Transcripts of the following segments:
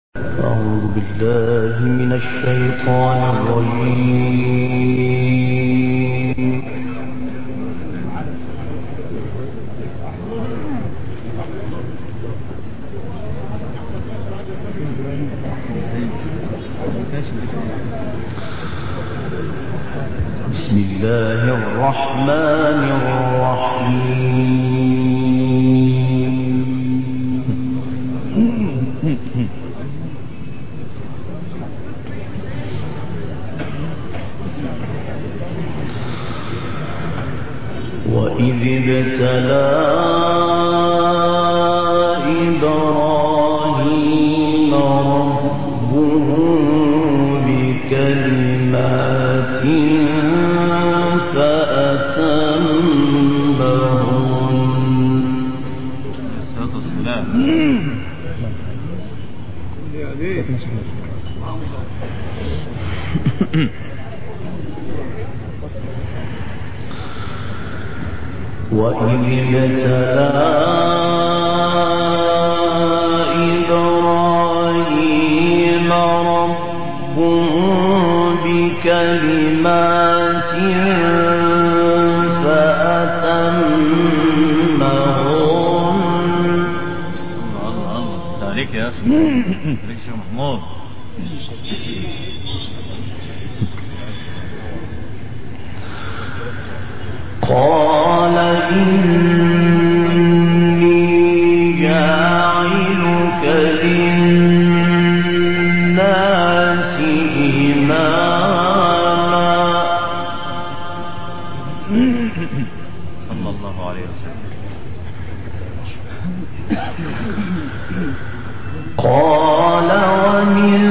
أعوذ بالله من الشيطان الرجيم بسم الله الرحمن الرحيم وإذ ابتلى إبراهيم ربه بكلمات فأتمهن الصلاة والسلام وإذ ابتلى إبراهيم ربه بكلمات فأتمهن الله الله الله عليك يا أخي عليك يا شيخ محمود قال إني جاعلك للناس إماما صلى الله عليه وسلم قال ومن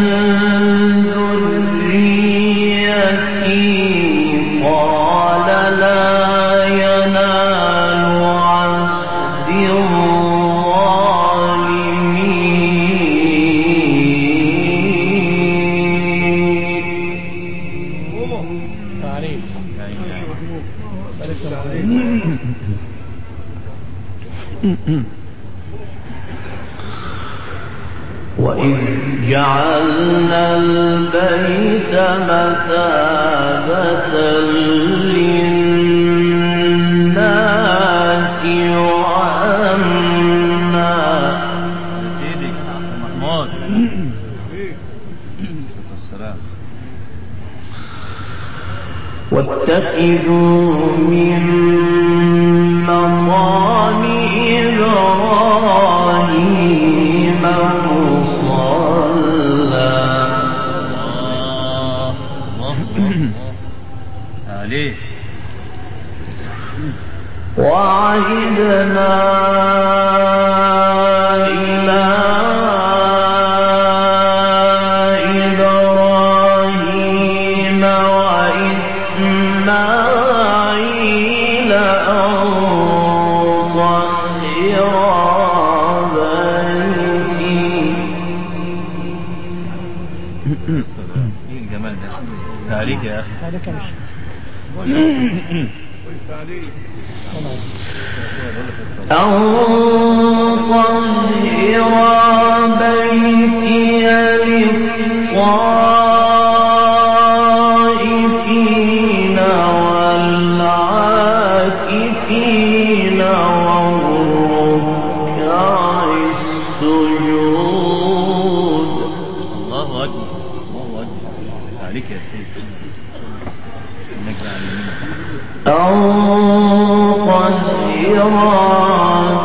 ذريتي قال لا ينال عهد الظالمين وإذ جعلنا البيت مثابة للناس وأمنا يا سيدي يا محمود الصلاة والسلام واتخذوا من مقام إبراهيم مصلى الله الله الله عليه وعهدنا إلى إبراهيم وإسماعيل أن طهر بيتي السلام ايه الجمال ده عليك يا أخي أن طهر بيتي للطائفين والعاكفين والركع السجود الله أكبر الله أكبر عليك يا سيدي إنك على اليمين أن طهر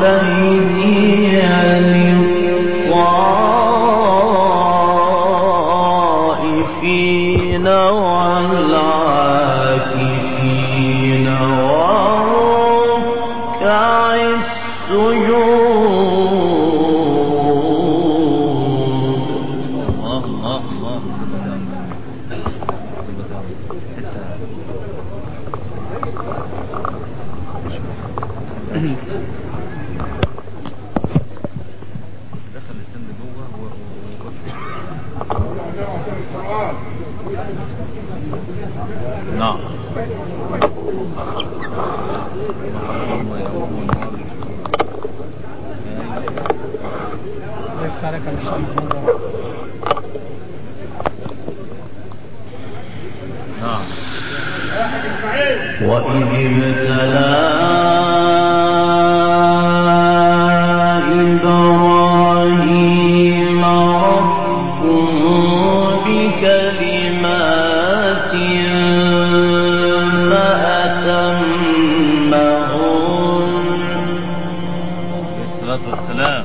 بيتي للطائفين والعاكفين والركع السجود الله الله الله دخل الستاند جوه و- و- نعم ويوم النار عليك يا شيخ محمود نعم وإذ ابتلى إبراهيم ربه بكلمات فأتمهن الصلاة والسلام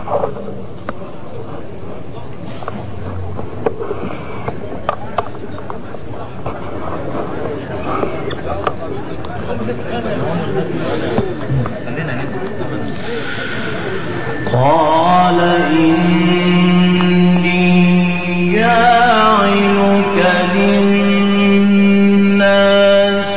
خلينا هنا قال إني جاعلك للناس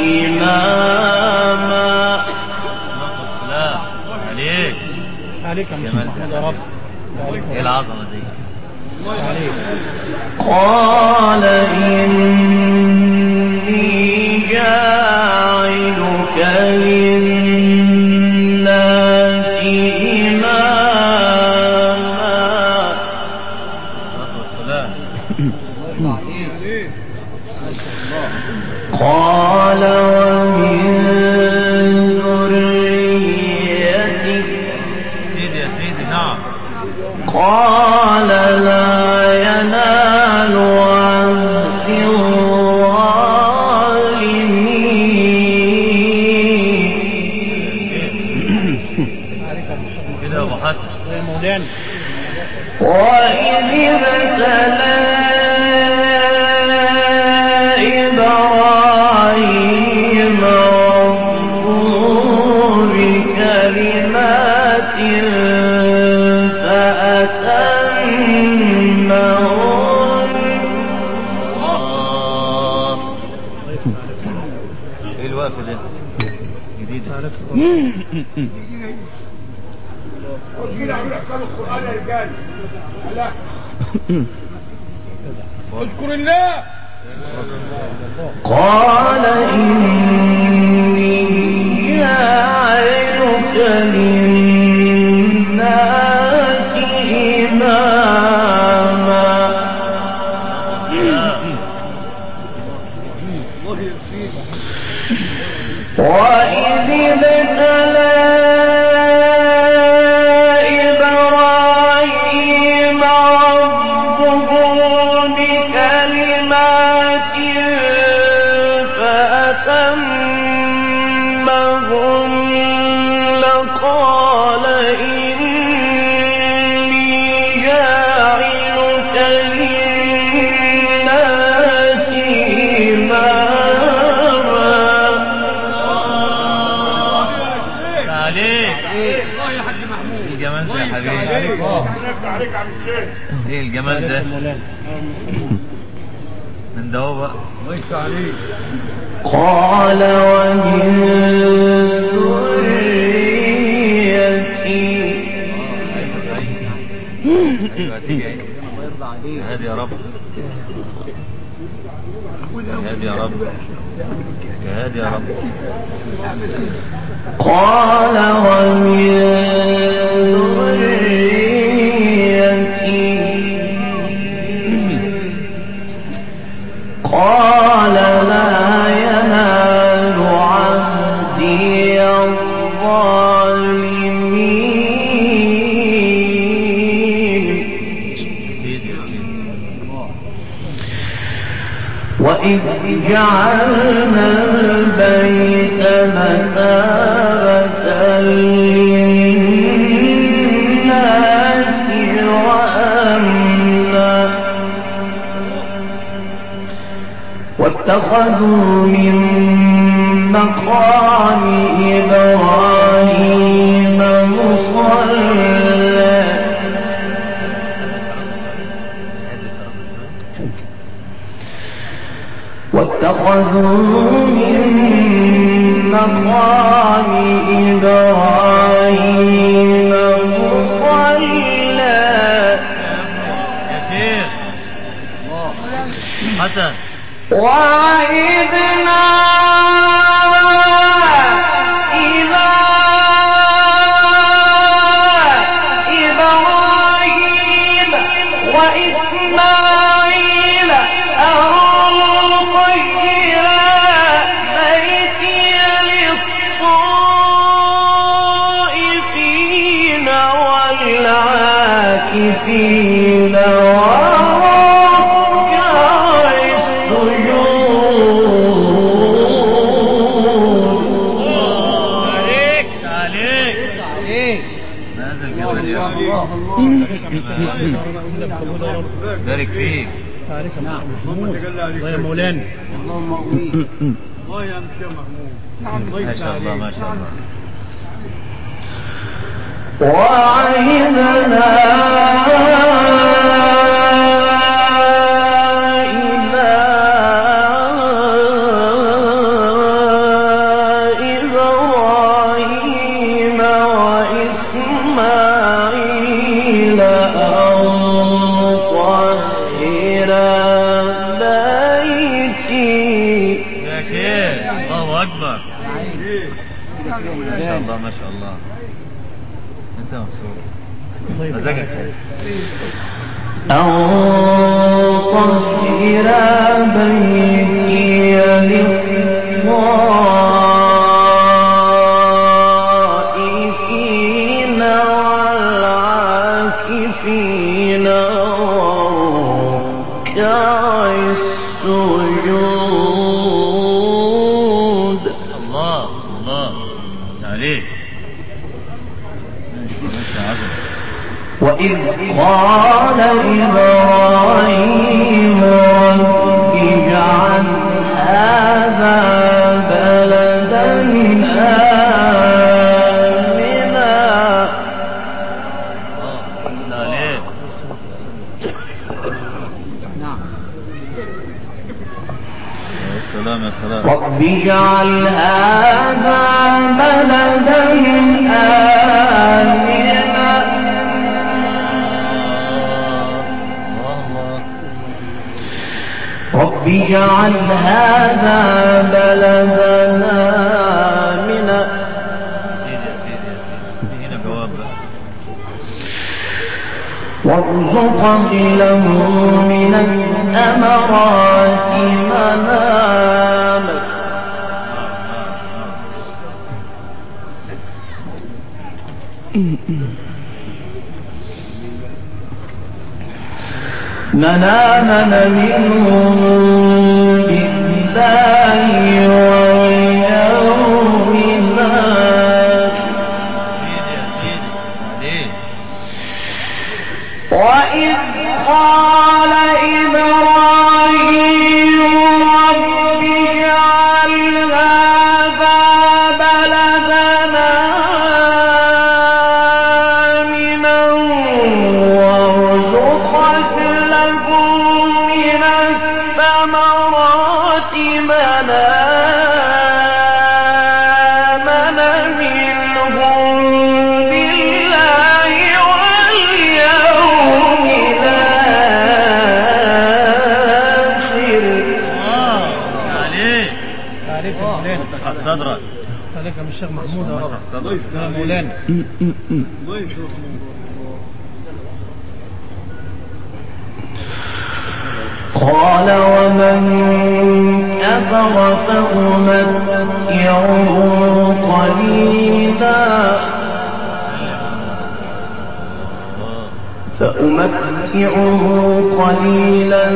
إماما الصلاة والسلام عليك عليك يا جمال. محمد يا رب عليك ايه العظمة دي عليك قال إني جاعلك للناس إماما الصلاة والسلام قال ومن ذريتك سيدي يا سيدي نعم قال لا ينال عهد الظالمين عليك يا شيخ محمود كده يا ابو حسن يا مولانا وإذ ابتلى إبراهيم ربه بكلمات فأتمهن الله ايه الوقت ده جديد اذكر الله قال إني جاعلك للناس إماما وإذ ابتلى إبراهيم ربه بكلمات فأتمهن قال إني جاعلك للناس إماما عليك الله يا حاج محمود ايه الجمال ده يا الله حبيبي عليك الله عليك يا عم الشيخ ايه الجمال عليك ده يا مولانا من ده هو بقى الله يفتح عليك قال ومن ذريتي ايوه هتيجي اهي يا هادي يا رب يا هادي يا رب يا هادي يا رب قال ومن ذريتي قال لا ينال عهدي الظالمين سيدي يا سيدي وإذ جعلنا البيت مثابة للناس وأمنا واتخذوا من مقام إبراهيم مصلى واتخذوا من مقام إبراهيم مصلى يا شيخ حسن وعدنا إلى إبراهيم العاكفين وركع السجود عليك عليك ايه نازل جبل يا أخي. بارك فيك عليك يا محمود الله يا مولانا الله يا مشي محمود ما شاء الله ما شاء الله وعهدنا إلى إبراهيم وإسماعيل أن طهر بيتي يا شيخ الله اكبر ما شاء الله ما شاء الله انت مبسوط مزاجك حلو. أن طهر بيتي للطائفين والعاكفين وركع السجود الله الله عليك ماشي ماشي عظم وإذ قال إبراهيم رب اجعل هذا بلدا آمنا الله عليك يا سلام يا سلام رب اجعل هذا بلدا آمنا الله رب اجعل هذا بلدا آمنا سيدي يا سيدي يا سيدي في هنا جواب بقى وارزق له من الثمرات منام منامنا منهم بالله واليوم الآخر سيدي يا سيدي عليك وإذ قال إبراهيم رب اجعل هذا بلدنا آمنا وارزق لكم من الثمرات من آمن منهم بالله واليوم الآخر الله عليك عليك يا مولانا فتح صدرك عليك يا من الشيخ محمود يا رب فتح صدرك يا مولانا قال ومن كفر فأمتعه قليلا فأمتعه قليلا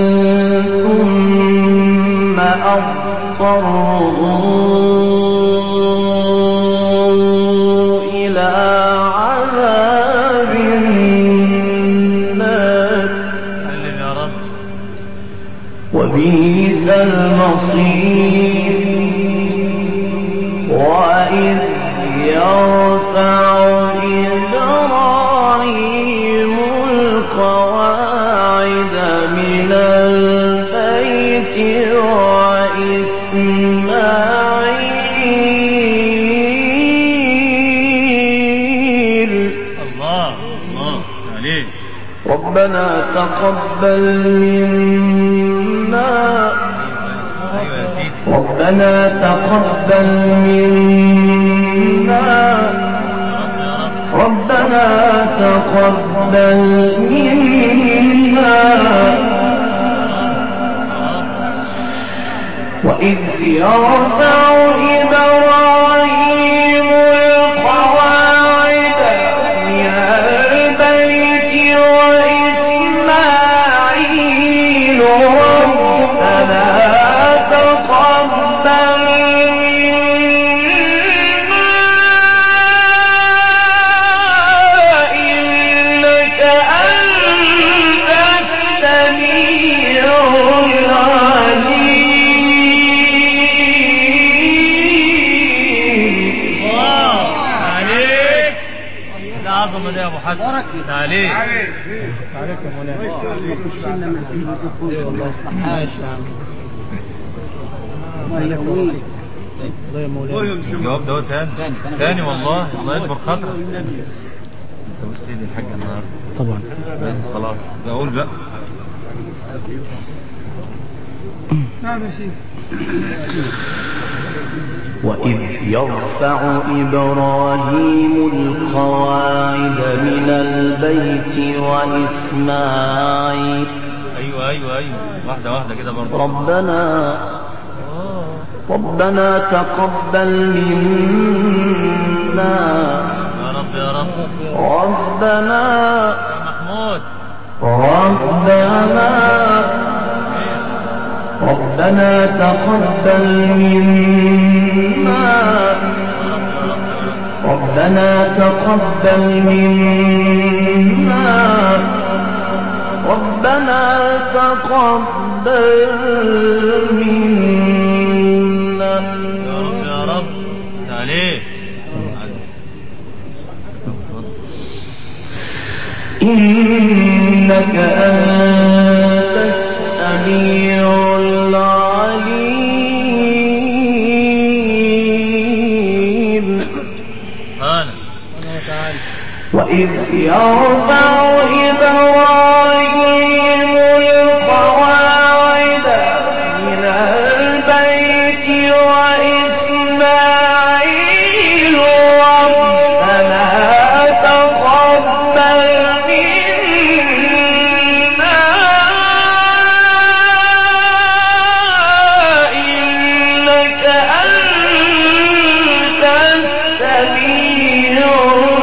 ثم أضطره إلى عذاب النار سلم يا رب وبئس المصير وإذ يرفع إبراهيم القواعد من البيت وإسماعيل الله الله عليك ربنا تقبل منا ايوه يا سيدي ربنا تقبل منا يا رب يا رب ربنا تقبل منا وإذ يرفع إبراهيم القواعد من البيت بس تعليق علي عليك يا مولانا خشنا من فيه دخول ايه والله ماشي يا عم الله يقويك الله يا مولانا الجواب ده تاني تاني والله الله يكبر خاطرك انت بص ايدي الحاج النهارده طبعا بس خلاص بقول بقى نعم يا شيخ وإذ يرفع إبراهيم القواعد من البيت وإسماعيل ايوه ايوه ايوه واحده واحده كده برضه ربنا ربنا تقبل منا يا رب يا رب ربنا يا محمود ربنا ربنا تقبل منا ربنا تقبل منا ربنا تقبل منا يا رب يا رب تعليق إنك أنت السميع العليم انا وإذ يرفع إبراهيم القواعد من البيت وإسماعيل ربنا تقبل منا إنك أنت السميع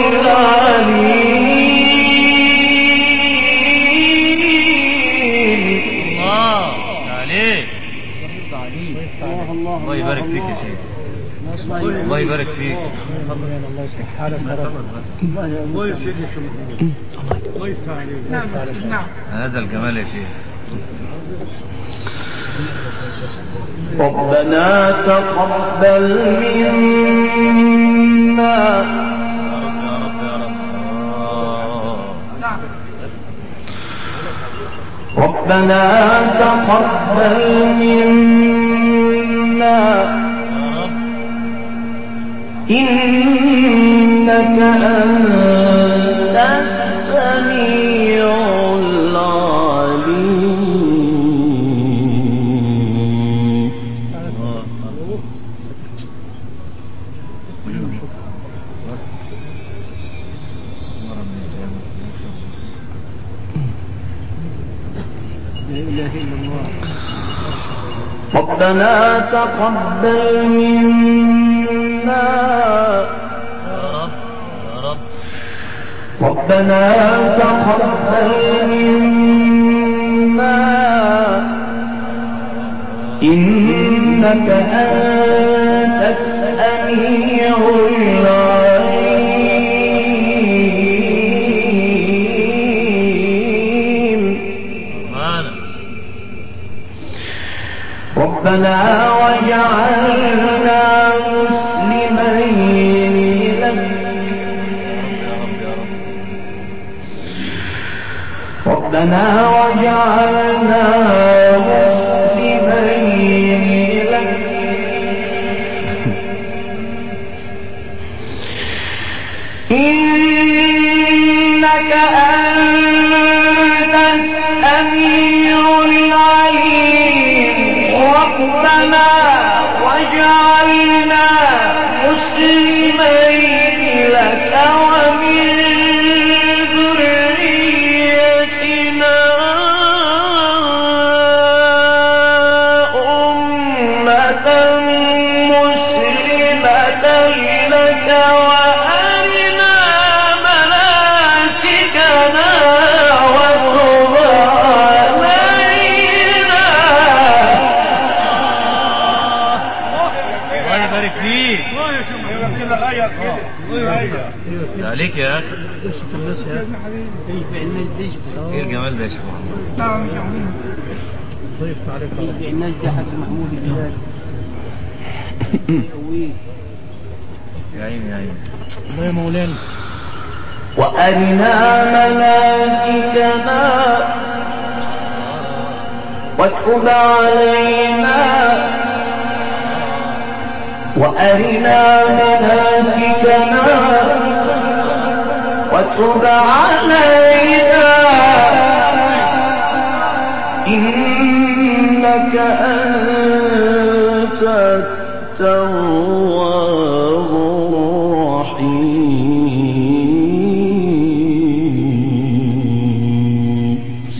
العليم الله تعليق الله الله الله يبارك فيك يا شيخ الله يبارك فيك مولانا الله يصلح حالك يا رب الله يسعدك يا شيخ الله يفتح عليك نعم نعم هذا الجمال يا شيخ ربنا تقبل منا يا رب يا رب يا رب آه. ربنا تقبل منا يا رب إنك أنت السميع العليم الله بس مرة من الأيام. لا اله الا الله ربنا تقبل منا يا رب يا رب ربنا تقبل منا إنك أنت السميع العليم معانا ربنا وجعلنا مسلمين لك يا رب يا رب ربنا وجعلنا مسلمين لك إنك أنت السميع العليم ربنا وجعلنا مسلمين لك ومن ذريتنا أمة مسلمة لك وأرنا مناسكنا وتب علينا الله يبارك فيك الله يا شيخ كده غير كده غير ايوه كده عليك يا اخي ابسط الناس يا اخي تشبع الناس تشبع ايه الجمال ده يا شيخ محمود نعم يا محمود الله يفتح عليك يا رب تشبع الناس دي حق محمود البلاد يقويك يا عيني يا عيني الله يا مولانا وأرنا مناسكنا وتب علينا وأرنا مناسكنا وتب علينا إنك أنت التواب الرحيم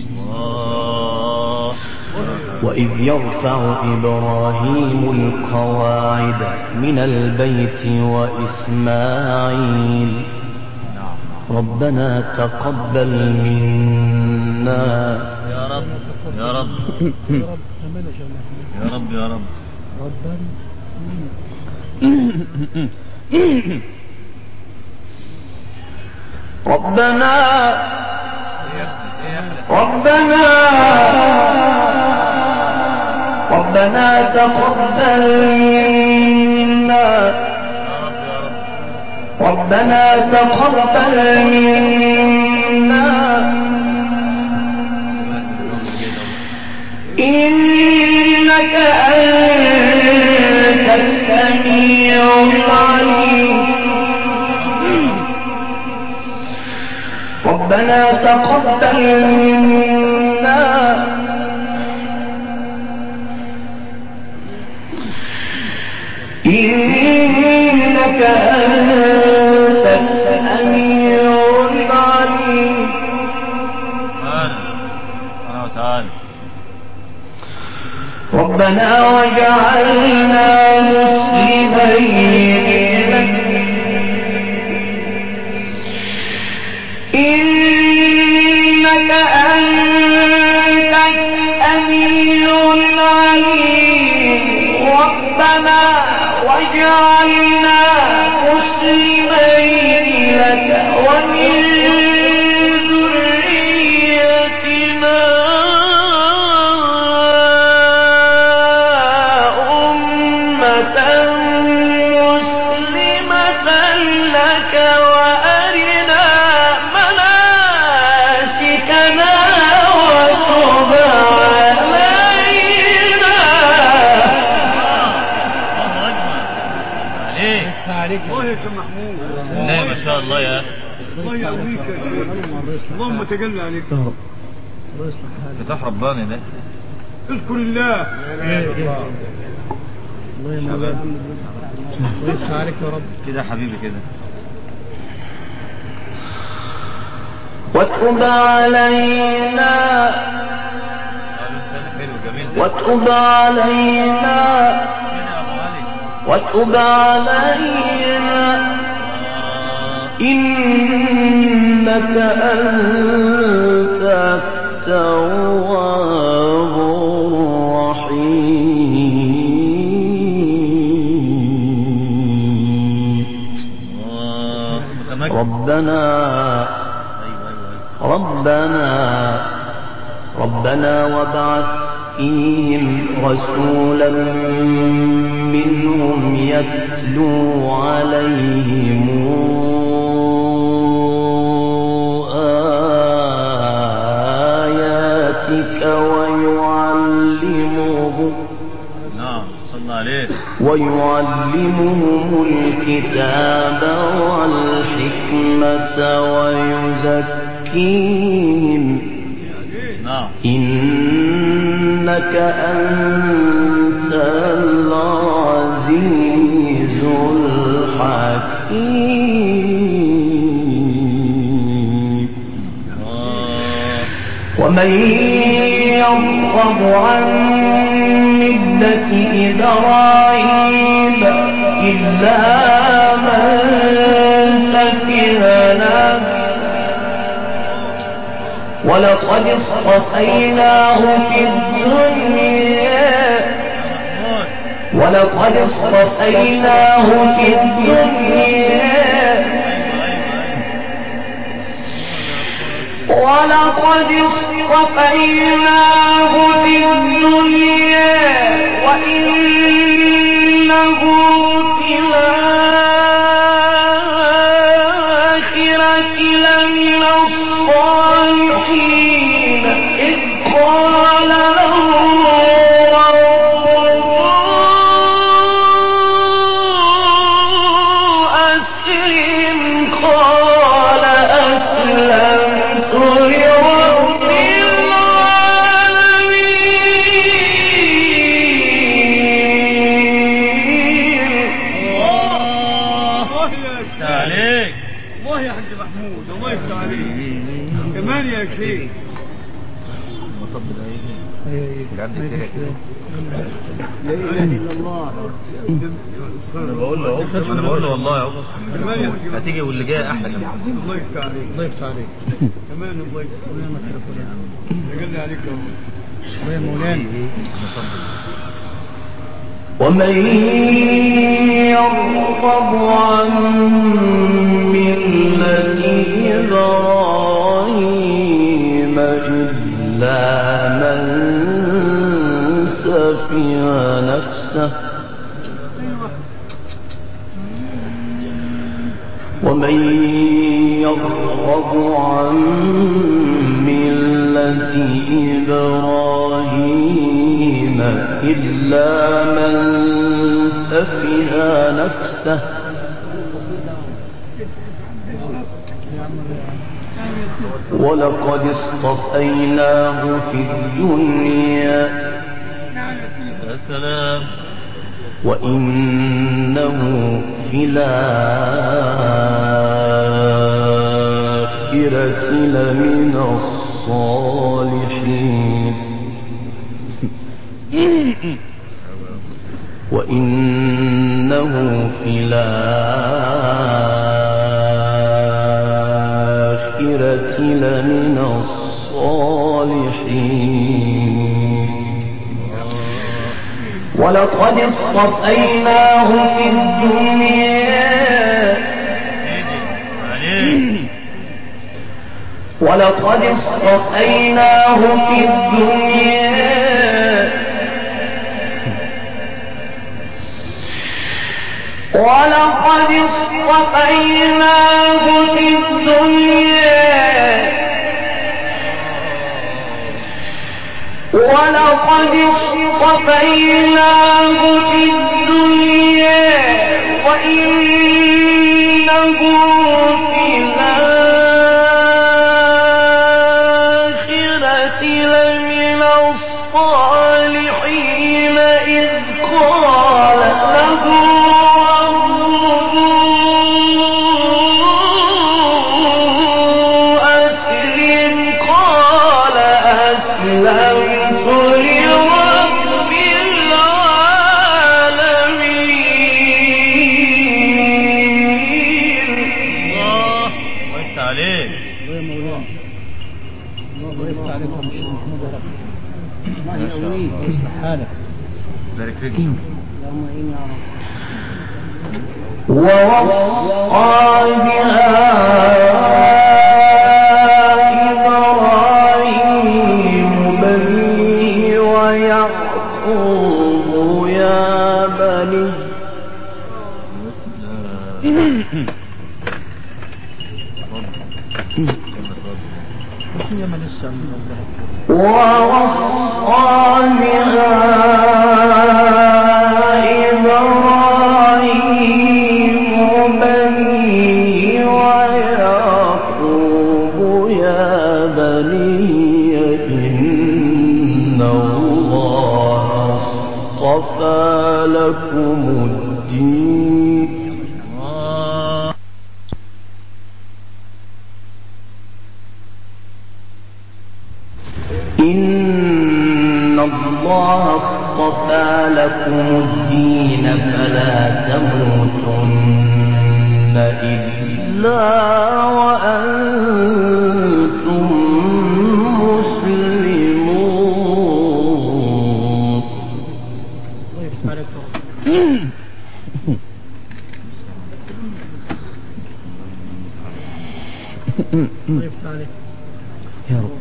الله وإذ يرفع إبراهيم القواعد من البيت وإسماعيل نعم ربنا تقبل منا يا رب يا رب يا رب أمانة يا الله يا رب يا رب ربنا ربنا إيه يا ابني ربنا ربنا تقبل منا ربنا تقبل منا إنك أنت السميع العليم ربنا تقبل منا إنك أنت السميع العليم تعال تعال تعال ربنا وجعلنا مسلمين لك إنك أنت الأمير العليم ربنا وجعلنا مسلمين لك ومن ذريتنا أمة مسلمة لك وأرنا مناسكنا وتب علينا الله أكبر عليك عليك الله يا محمود لا ما شاء الله يا أخي الله يقويك يا شيخ. اللهم تجلى عليك الله يصلح حالك فتح رباني ده اذكر الله الله ينور ويفتح عليك يا رب كده يا حبيبي كده وتب علينا قالوا انسان حلو جميل ده وتب علينا كده يا ابو علي وتب علينا آه. إنك أنت التواب الرحيم الله متمكن ربنا ايوه ايوه ايوه ربنا ربنا وابعث فيهم رسولا منهم يتلو عليهم آياتك ويعلمهم نعم صلى عليه ويعلمهم الكتاب والحكمة ويزكيهم نعم إنك أنت العزيز الحكيم آه. ومن يرغب عن ملة إبراهيم إلا من سفه نفسه ولقد اصطفيناه في الدنيا محمود ولقد اصطفيناه في الدنيا ولقد اصطفيناه في الدنيا وإنه في الآخرة تيجي المطب ده يجي ايوه ايوه قاعد ما يتريق يجيش كده. لا اله الا الله انا بقول له اهو انا بقول له والله اهو هتيجي واللي جاي احلى كمان الله يفتح عليك الله يفتح عليك كمان الله يفتح الله يمسك التليفون قال لي عليك اهو الله يا مولانا ومن يرغب عن ملة إبراهيم إلا من سفه نفسه ومن يرغب عن ملة إبراهيم إلا من سفه نفسه ولقد اصطفيناه في الدنيا يا سلام وإنه في الآخرة لمن الصالحين وإنه في الآخرة لمن الصالحين ولقد اصطفيناه في الدنيا عليك ولقد اصطفيناه في الدنيا ولقد اصطفيناه في الدنيا ولقد اصطفيناه في الدنيا وإنه في الآخرة لمن الصالحين إذ قال له ربه أسلم قال أسلمت لرب العالمين الله وانت عليك الله يا مولانا الله يفتح عليك يا مش محمود يا رب الله ما شاء يقويك الله. يصلح حالك بارك فيك اللهم إن يا رب ووصى بها إبراهيم بنيه ويعقوب يا بني هي ما لسه من الله ووصى بها إبراهيم بنيه ويعقوب يا بني إن الله اصطفى لكم الدين الله إن الله اصطفى لكم الدين فلا تموتن إلا وأنتم مسلمون الله يفتح عليك يا رب الله يفتح عليك يا رب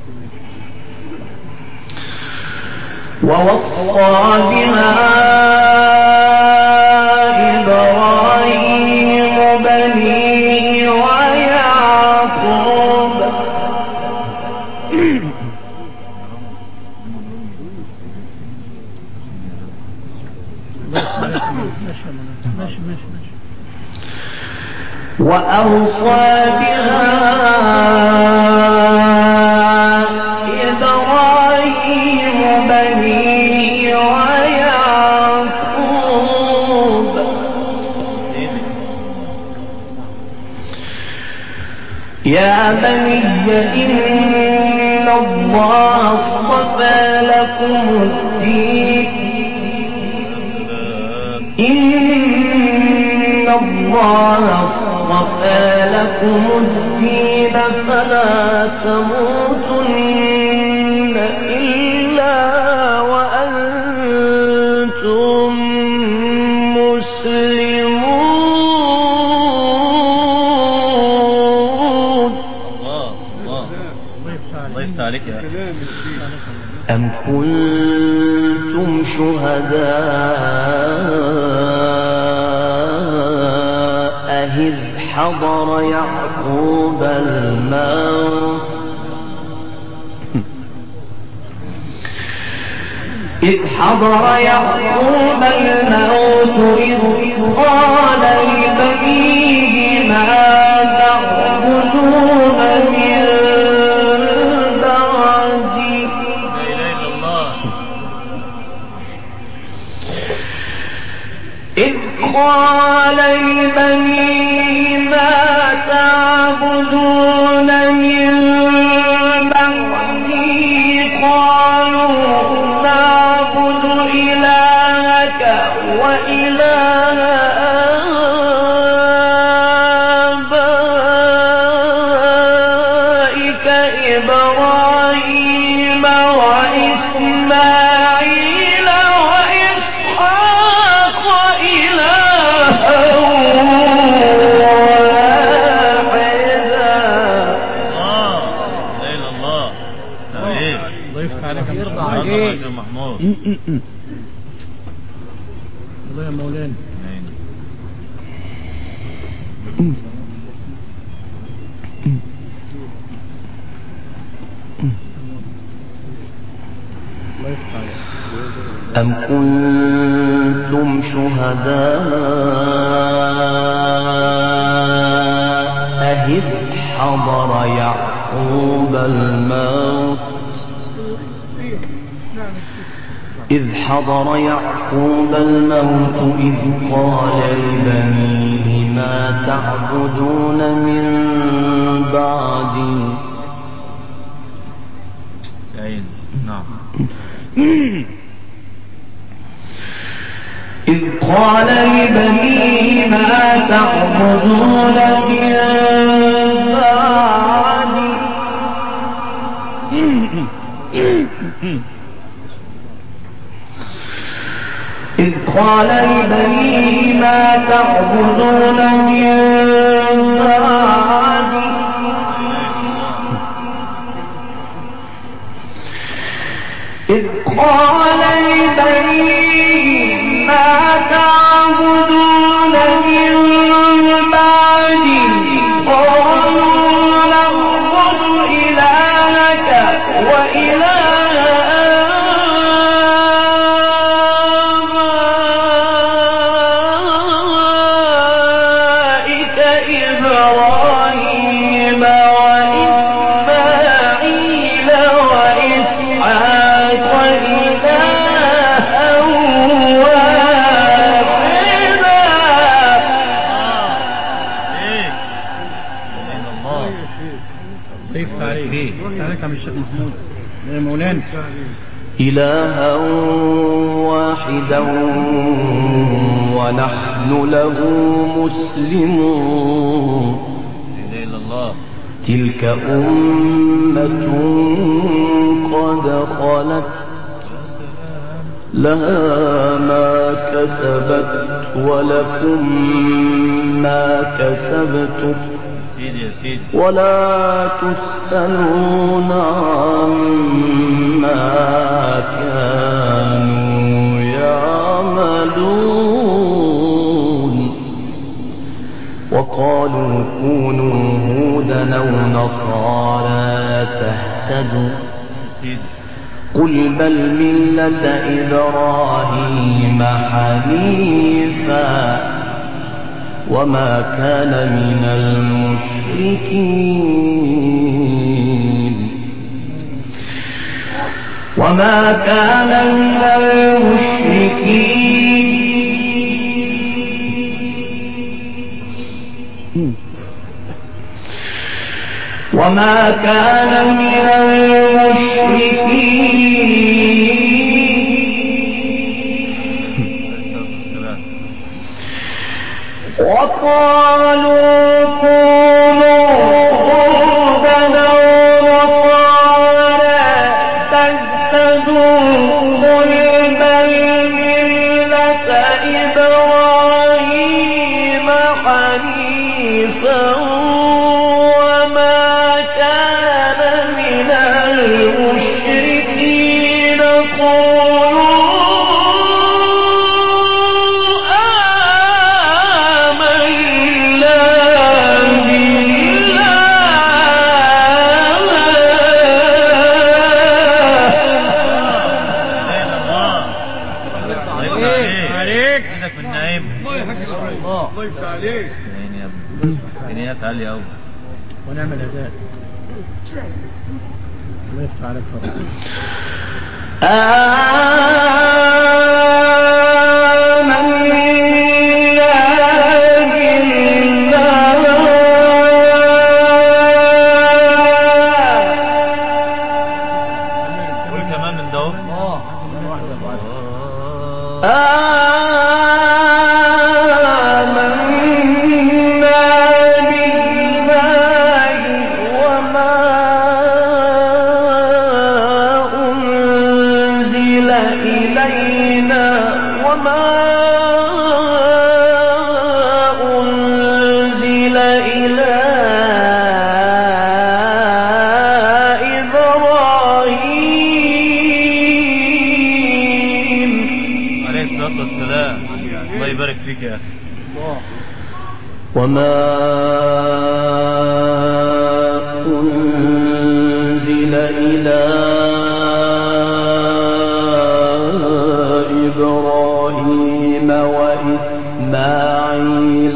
ووصى بها إبراهيم بنيه ويعقوب الله يفتح عليك ماشي يا مولانا ماشي ماشي ماشي وأوصى بها إبراهيم بنيه ويعقوب يا بني إن الله اصطفى لكم الدين إن الله اصطفى لكم الدين فلا تموتن إلا وأنتم مسلمون الله الله الله يفتح عليك الله يفتح عليك يا أخي كلام الشيخ أم كنتم شهداء إذ حضر يعقوب الموت إذ حضر يعقوب الموت إذ قال لبنيه ما تعبدون من بعدي لا إله إلا الله إذ قال لبنيه ما تعبدون من بعدي قالوا نعبد إلهك وإله آبائك إبراهيم وإسماعيل وإسحاق إلها واحدا الله لا إله إلا الله لا إيه الله يفتح عليك يا يرضى شيخ. الله عليك. يا شيخ محمود الله يا مولانا آمين. الله يفتح عليك أم كنتم شهداء إذ حضر يعقوب الموت إذ حضر يعقوب الموت إذ قال لبنيه ما تعبدون من بعدي عين نعم إذ قال لبنيه ما تعبدون من بعدي إذ قال لبنيه ما تعبدون من بعدي إذ قال لبنيه ما تعبدون من بعدي قالوا نعبد إلهك وإله آبائك إبراهيم وإسماعيل وإسحاق إلها واحدا إيه لا إله إلا الله الله يفتح عليك يفتح عليك يا عم الشيخ محمود يا مولانا إلها واحدا ونحن له مسلمون لا إله إلا الله تلك أمة قد خلت لها ما كسبت ولكم ما كسبتم سيدي يا سيدي ولا تسألون عما كانوا يعملون وقالوا كونوا هودا أو نصارى تهتدوا سيدي قل بل ملة إبراهيم حنيفا وما كان من المشركين وما كان من المشركين وما كان من المشركين وقالوا كونوا هودا ونصارى تهتدوا قل بل ملة إبراهيم حنيفا وما كان من المشركين قولوا آمنا بالله عليك ايدك من النعيم الله يحفظك الله الله يفتح عليك عيني يا ابني امكانيات عاليه قوي ونعمل اداء الله يفتح عليك فرق قول كمان من ده اه من واحدة واحدة آه. إلينا وما أنزل إلى إبراهيم عليه الصلاه والسلام الله يبارك فيك يا اخي وما أنزل إلى إبراهيم وإسماعيل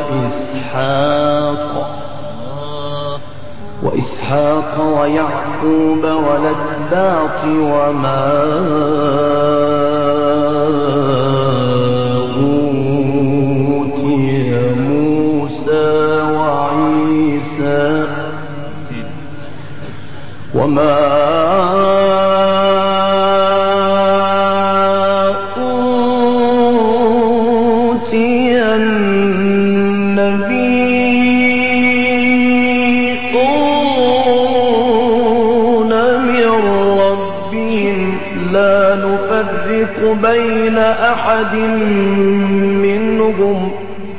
وإسحاق آه. وإسحاق ويعقوب والأسباط وما أوتي موسى وعيسى سيدي وما أوتي النبيون من ربهم لا نفرق بين أحد منهم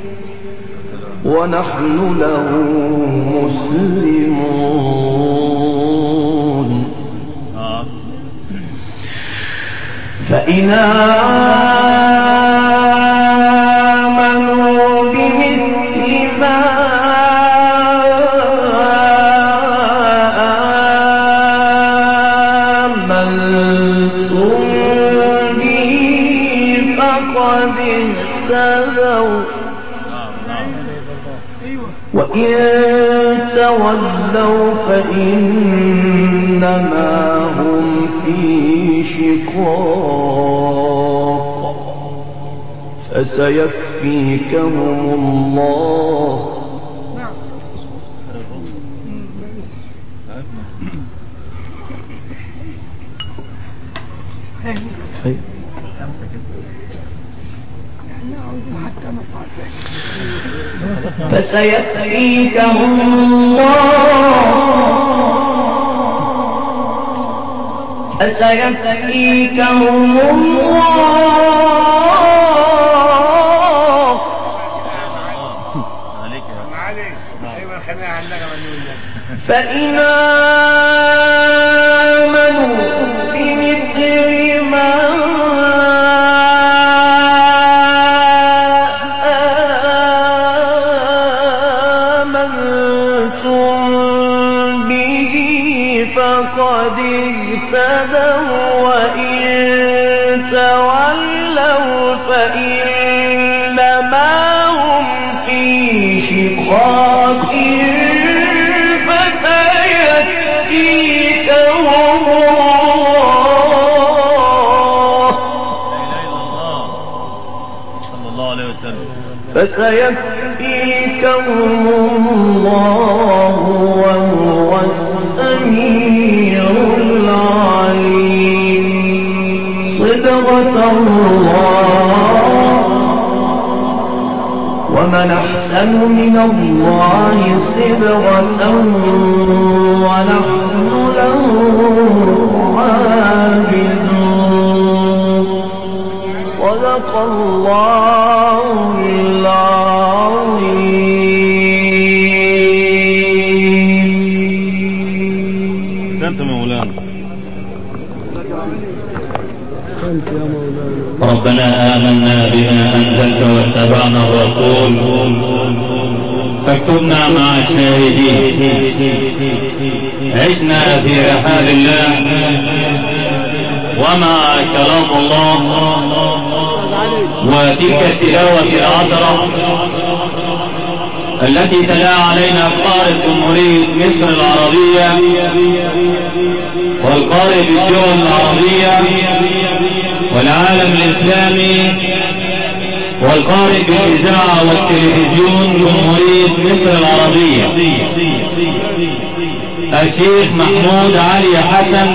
ونحن له مسلمون اه فإن آمنوا بمثل ما آمنتم به فقد اهتدوا نعم نعم وإن تولوا فإنما هم في شقاق فسيكفيكهم الله خمسة كده فسيكفيكهم الله فسيكفيكهم الله عليك يا اخي معلش ايوه خلينا عندنا مليون فإن آمنوا بمثل ما آمنتم به فقد اهتدوا وإن تولوا فإنما هم في شقاق فسيكفيكهم الله لا اله الا الله صلى الله عليه وسلم فسيكفيكهم الله وهو السميع العليم صبغة الله ومن أحسن من الله صبغة ونحن له عابدون صدق الله العظيم سنت مولانا أحسنت يا مولانا ربنا آمنا بما أنزلت واتبعنا الرسول فاكتبنا مع الشاهدين عشنا في رحاب الله ومع كلام الله وتلك التلاوة العطرة التي تلا علينا قارئ جمهورية مصر العربية والقارئ بالدول العربية والعالم الإسلامي والقارئ بالإذاعة والتلفزيون جمهورية مصر العربية الشيخ محمود علي حسن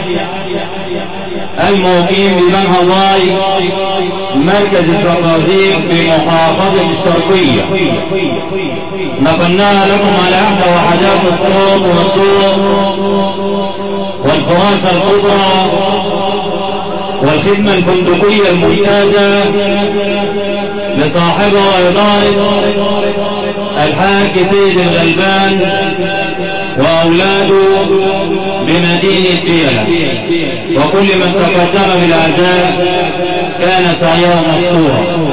المقيم بمنهضاي مركز الزقازيق في محافظة الشرقية نقلناها لكم على احدى وحدات الصوت والطوق والفراسة الكبرى والخدمة الفندقية الممتازة لصاحبها وإدارة الحاج سيد الغلبان وأولاده بمدينة ديلة وكل من تقدم بالعزاء كان سعيه مشكورا